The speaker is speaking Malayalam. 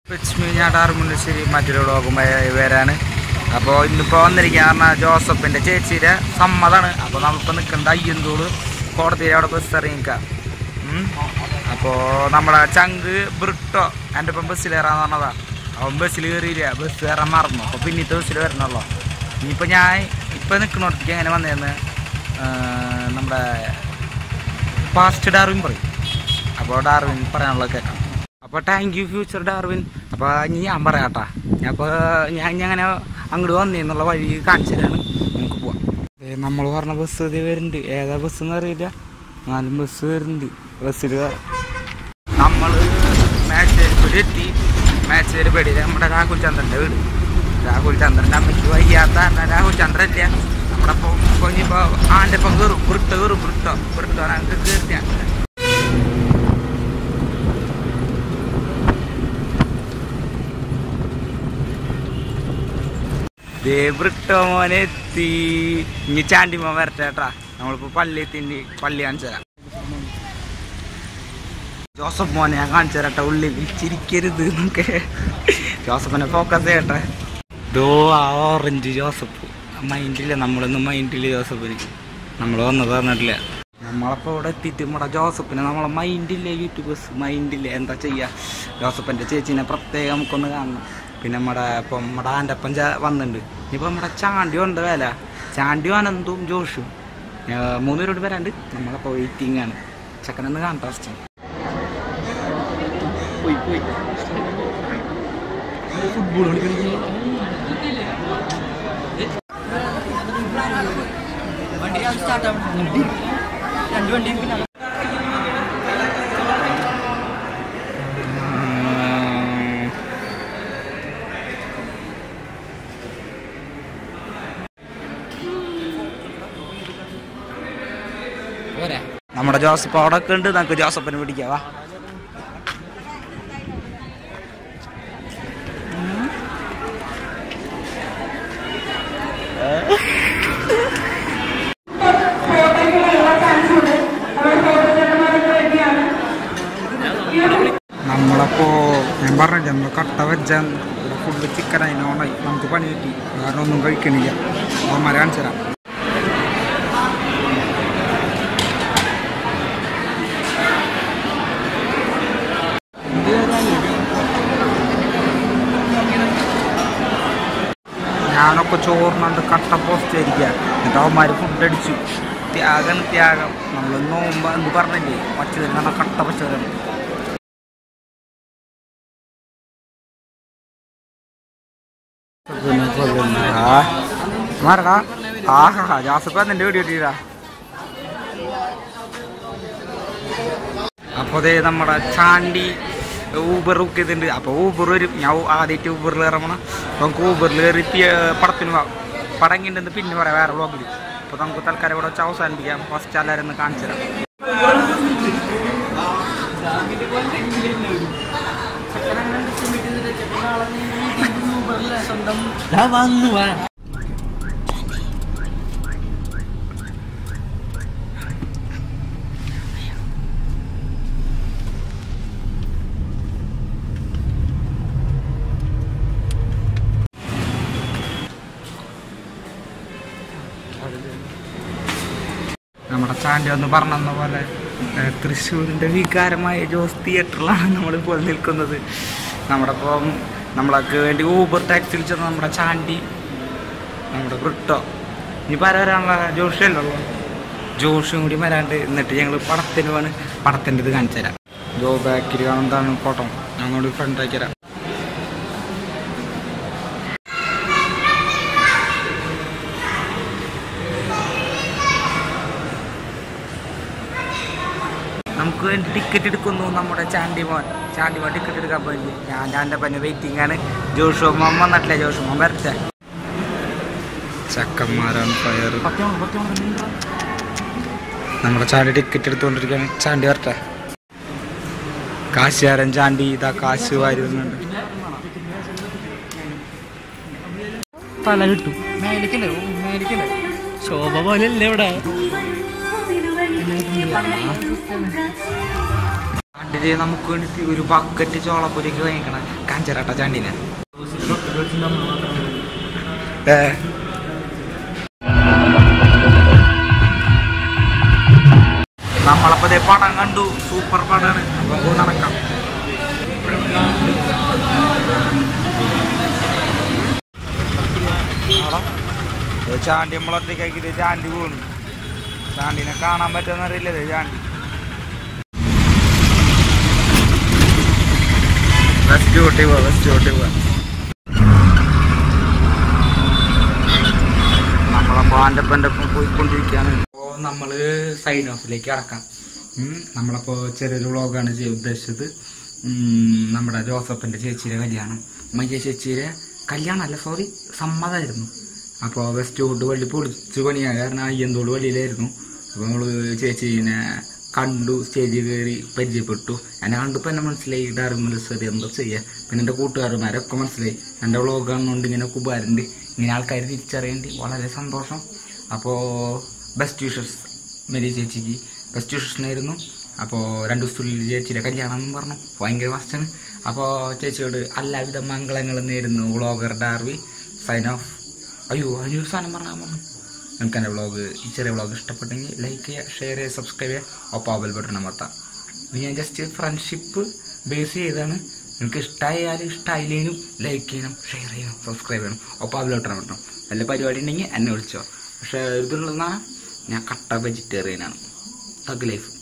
ലക്ഷ്മി ഞാൻ ടാർമുണ്ടശ്ശേരി മറ്റൊരു വ്ളോഗുമായി വരാണ് അപ്പോൾ ഇന്നിപ്പോൾ വന്നിരിക്കുക പറഞ്ഞാൽ ജോസഫിൻ്റെ ചേച്ചിയുടെ സമ്മതമാണ് അപ്പോൾ നമ്മളിപ്പോൾ നിൽക്കുന്നത് അയ്യന്തോള് കോടതിയിൽ അവിടെ ബസ് ഇറങ്ങിക്കാം അപ്പോൾ നമ്മുടെ ചങ്ക് ബ്രിട്ടോ എൻ്റെ ഇപ്പം ബസ്സിൽ കയറാന്ന് പറഞ്ഞതാ അവൻ ബസ്സിൽ കയറിയില്ല ബസ് കയറാൻ മറന്നു അപ്പോൾ പിന്നീത്തെ ബസ്സിൽ വരണല്ലോ ഇനിയിപ്പോൾ ഞാൻ ഇപ്പം നിൽക്കണോടത്തേക്ക് എങ്ങനെ വന്നതെന്ന് നമ്മുടെ പാസ്റ്റ് ഡാർവിൻ പറയും അപ്പോൾ ഡാർവിൻ പറയാനുള്ളത് കേൾക്കാം അപ്പോൾ താങ്ക് യു ഫ്യൂച്ചർ ഡാർവിൻ അപ്പോൾ ഇനി ഞാൻ പറയാട്ടാ ഞാൻ അപ്പോൾ ഞാൻ ഇനി അങ്ങനെ അങ്ങോട്ട് വന്നേന്നുള്ള വഴി കാണിച്ചു തരാണ് നമുക്ക് പോവാം നമ്മൾ പറഞ്ഞ ബസ് ഇത് വരുന്നുണ്ട് ഏതാ ബസ് എന്ന് അറിയില്ല നാലും ബസ് വരുന്നുണ്ട് ബസ്സിൽ നമ്മൾ മേച്ചേരിപ്പടി എത്തി മേച്ചേരിപ്പടി നമ്മുടെ രാഹുൽ ചന്ദ്രൻ്റെ വീട് രാഹുൽ ചന്ദ്രൻ്റെ അമ്മയ്ക്ക് വയ്യാത്ത കാരണം രാഹുൽ ചന്ദ്രൻ ഇല്ല നമ്മുടെ ഇപ്പോൾ ഇനിയിപ്പോൾ ആൻ്റെ ഇപ്പം കയറും ബ്രിട്ടോ കയറും ബ്രിട്ടോ ബ്രിട്ടോ ഞങ്ങൾക്ക് കയറിയാ ബ്രിട്ടോ മോനെ എത്തി ഇനി ചാണ്ടിമോൻ വരട്ടെ കേട്ടാ നമ്മളിപ്പോ പള്ളി എത്തി പള്ളി കാണിച്ചു തരാം ജോസഫ് മോനെ ഞാൻ കാണിച്ചു തരട്ടെ ഉള്ളിൽ ചിരിക്കരുത് എന്നൊക്കെ ജോസഫിനെ ഫോക്കസ് ചെയ്യട്ടെ ദോ ആ ഓറഞ്ച് ജോസഫ് മൈൻഡില്ല നമ്മളൊന്നും മൈൻഡില്ല ജോസഫിന് നമ്മൾ വന്നത് പറഞ്ഞിട്ടില്ല നമ്മളപ്പോൾ ഇവിടെ എത്തിയിട്ട് നമ്മുടെ ജോസഫിനെ നമ്മളെ മൈൻഡില്ല യൂട്യൂബേഴ്സ് മൈൻഡില്ല എന്താ ചെയ്യുക ജോസഫിൻ്റെ ചേച്ചീനെ പ്രത്യേകം നമുക്കൊന്ന് കാണണം പിന്നെ നമ്മുടെ ഇപ്പം നമ്മുടെ ആൻ്റപ്പൻ വന്നിട്ടുണ്ട് ഇനിയിപ്പോൾ നമ്മുടെ ചാണ്ടി ഉണ്ട് വില ചാണ്ടിയും അനന്തും ജോഷും ഏർ മൂന്ന് പേരോട് വരാണ്ട് നമ്മളപ്പോൾ വെയിറ്റിംഗ് ആണ് ചെക്കനൊന്ന് കാണട്ടെ ഫസ്റ്റ് പോയി പോയി ഫുട്ബോൾ നമ്മുടെ ജോസഫ് അവിടെ ഒക്കെ ഉണ്ട് നമുക്ക് ജോസഫിനെ പിടിക്കാവാ നമ്മളപ്പോ ഞാൻ പറഞ്ഞില്ല നമ്മൾ കട്ട വെച്ചാൽ ഇവിടെ ഫുള്ള് ചിക്കൻ അതിനോണായി നമുക്ക് പണി കിട്ടി കാരണം ഒന്നും കഴിക്കണില്ല അവന്മാരെ കാണിച്ചു തരാം ഞാനൊക്കെ ചോറിനുണ്ട് കട്ട പോസ്റ്റ് ആയിരിക്കുക എന്നിട്ട് അവന്മാർ ഫുഡ് അടിച്ചു ത്യാഗം ത്യാഗം നമ്മൾ നോമ്പ് എന്ത് പറഞ്ഞില്ലേ പച്ചതിൽ നല്ല കട്ട പച്ചതിലാണ് മാറടാ ആഹാ ജാസപ്പ നിന്റെ വീഡിയോ ഇട്ടീരാ അപ്പോൾ അതേ നമ്മുടെ ചാണ്ടി ഊബർ ബുക്ക് ചെയ്തിട്ടുണ്ട് അപ്പോൾ ഊബർ വരും ഞാൻ ആദ്യമായിട്ട് ഊബറിൽ ഇറങ്ങണം അപ്പോൾ നമുക്ക് ഊബറിൽ കയറി പി- പടത്തിന് പോവാം പടം കിട്ടുന്നത് പിന്നെ പറയാം വേറെ വ്ളോഗിൽ അപ്പോൾ നമുക്ക് തൽക്കാലം ഇവിടെ വെച്ച് അവസാനിപ്പിക്കാം ഫസ്റ്റ് എല്ലാവരും ഒന്ന് കാണിച്ചു തരാം വന്നു വാ നമ്മുടെ ചാണ്ടി ഒന്ന് പറഞ്ഞെന്ന പോലെ ഏഹ്, തൃശ്ശൂരിൻ്റെ വികാരമായ ജോസ് തിയേറ്ററിലാണ് നമ്മളിപ്പോൾ നിൽക്കുന്നത് നമ്മുടെ ഇപ്പം നമ്മളൊക്കെ വേണ്ടി ഊബർ ടാക്സിയിൽ ചെന്ന നമ്മുടെ ചാണ്ടി നമ്മുടെ ബ്രിട്ടോ ഇനി പല വരാനുള്ള ജോഷല്ലേ ഉള്ളൂ ജോഷും കൂടി വരാണ്ട് എന്നിട്ട് ഞങ്ങൾ പടത്തിന് വേണം പടത്തിൻ്റെ ഇത് കാണിച്ചു തരാം ജോ ബാക്കിൽ കാണുന്നതാണ് ഫോട്ടോ ഞങ്ങളോട് ഫ്രണ്ട് ആക്കി തരാം നമുക്ക് വേണ്ടി ടിക്കറ്റ് എടുക്കുന്നു നമ്മുടെ ചാണ്ടിമോൻ ചാണ്ടിമോൻ ടിക്കറ്റ് എടുക്കാൻ പോയി ഞാൻ ചാൻ്റെ പന്നെ വെയിറ്റിംഗ് ആണ് ജോഷു മോൻ വന്നിട്ടില്ല ജോഷു മോൻ വരട്ടെ ചക്കന്മാരാണ് ഫയർ നമ്മുടെ ചാണ്ടി ടിക്കറ്റ് എടുത്തുകൊണ്ടിരിക്കുകയാണ് ചാണ്ടി വരട്ടെ കാശുകാരൻ ചാണ്ടി ഇതാ കാശ് വാരുന്നുണ്ട് തല കിട്ടും മേടിക്കണ്ടേ ഓ മേടിക്കണ്ടേ ശോഭ പോലെയല്ലേ ഇവിടെ കണ്ടിട്ട് നമുക്ക് വേണ്ടിട്ട് ഒരു ബക്കറ്റ് ചോളപ്പൊരിക്ക് വാങ്ങിക്കണം കാഞ്ചറാട്ട ചാണ്ടിനെ ഏ നമ്മളപ്പോ ദേ പടം കണ്ടു സൂപ്പർ പടാണ് അപ്പൊ നമുക്ക് നടക്കാം ആടാ. ഇത് ചാണ്ടി നമ്മളൊറ്റയ്ക്കാക്കിട്ട് ചാണ്ടി പോണു ചാണ്ടിനെ കാണാൻ പറ്റുമെന്ന് അറിയില്ല ഇത് ചാണ്ടി വെസ്റ്റ് ഊട്ടി പോവാ വെസ്റ്റ് ഊട്ടി പോവാ നമ്മളപ്പോ ആൻ്റെ ഒപ്പം ഒപ്പം പോയിക്കൊണ്ടിരിക്കുകയാണ് അപ്പോൾ നമ്മള് സൈൻ ഓഫിലേക്ക് കടക്കാം ഉം, നമ്മളപ്പോ ചെറിയൊരു വ്ളോഗാണ് ചെയ്യാൻ ഉദ്ദേശിച്ചത് ഉം, നമ്മുടെ ജോസഫിന്റെ ചേച്ചിയുടെ കല്യാണം മയ്യ ചേച്ചിയുടെ കല്യാണം അല്ല സോറി സമ്മതമായിരുന്നു അപ്പോൾ വെസ്റ്റ് വുഡ് പള്ളി പൊളിച്ചു പണിയാ കാരണം അയ്യന്തോട് പള്ളിയിലായിരുന്നു അപ്പോൾ നമ്മള് ചേച്ചീനെ കണ്ടു സ്റ്റേജിൽ കയറി പരിചയപ്പെട്ടു എന്നെ കണ്ടപ്പോൾ എന്നെ മനസ്സിലായി ഡാർമലസ്വരി എന്താ ചെയ്യുക പിന്നെ എൻ്റെ കൂട്ടുകാരന്മാരൊക്കെ മനസ്സിലായി എൻ്റെ വ്ളോഗ് കാണുന്നതുകൊണ്ട് ഇങ്ങനെ കുബാരുണ്ട് ഇങ്ങനെ ആൾക്കാർ തിരിച്ചറിയേണ്ടി വളരെ സന്തോഷം അപ്പോൾ ബെസ്റ്റ് വിഷസ് മെരി ചേച്ചിക്ക് ബെസ്റ്റ് വിഷസിനായിരുന്നു അപ്പോൾ രണ്ട് ദിവസത്തിനുള്ളിൽ ചേച്ചിയുടെ കല്യാണം എന്ന് പറഞ്ഞു ഭയങ്കര ഫസ്റ്റാണ് അപ്പോൾ ചേച്ചിയോട് എല്ലാവിധ മംഗളങ്ങളും നേരുന്നു വ്ളോഗർ ഡാർവി സൈൻ ഓഫ് അയ്യോ അതിനൊരു സാധനം പറഞ്ഞാൽ പറഞ്ഞു നിങ്ങൾക്ക് എൻ്റെ വ്ളോഗ് ഈ ചെറിയ വ്ളോഗ് ഇഷ്ടപ്പെട്ടെങ്കിൽ ലൈക്ക് ചെയ്യുക ഷെയർ ചെയ്യുക സബ്സ്ക്രൈബ് ചെയ്യുക ഒപ്പം ആ ബെൽ ബട്ടൺ അമർത്താം ഇത് ഞാൻ ജസ്റ്റ് ഫ്രണ്ട്ഷിപ്പ് ബേസ് ചെയ്താണ് നിങ്ങൾക്ക് ഇഷ്ടമായാൽ ഇഷ്ടമായില്ലേനും ലൈക്ക് ചെയ്യണം ഷെയർ ചെയ്യണം സബ്സ്ക്രൈബ് ചെയ്യണം ഒപ്പം ആ ബെൽ ബട്ടൺ അമർത്തണം വല്ല പരിപാടി ഉണ്ടെങ്കിൽ എന്നെ വിളിച്ചോ പക്ഷേ ഇതുള്ളതാണ് ഞാൻ കട്ട വെജിറ്റേറിയനാണ് തഗ് ലൈഫ്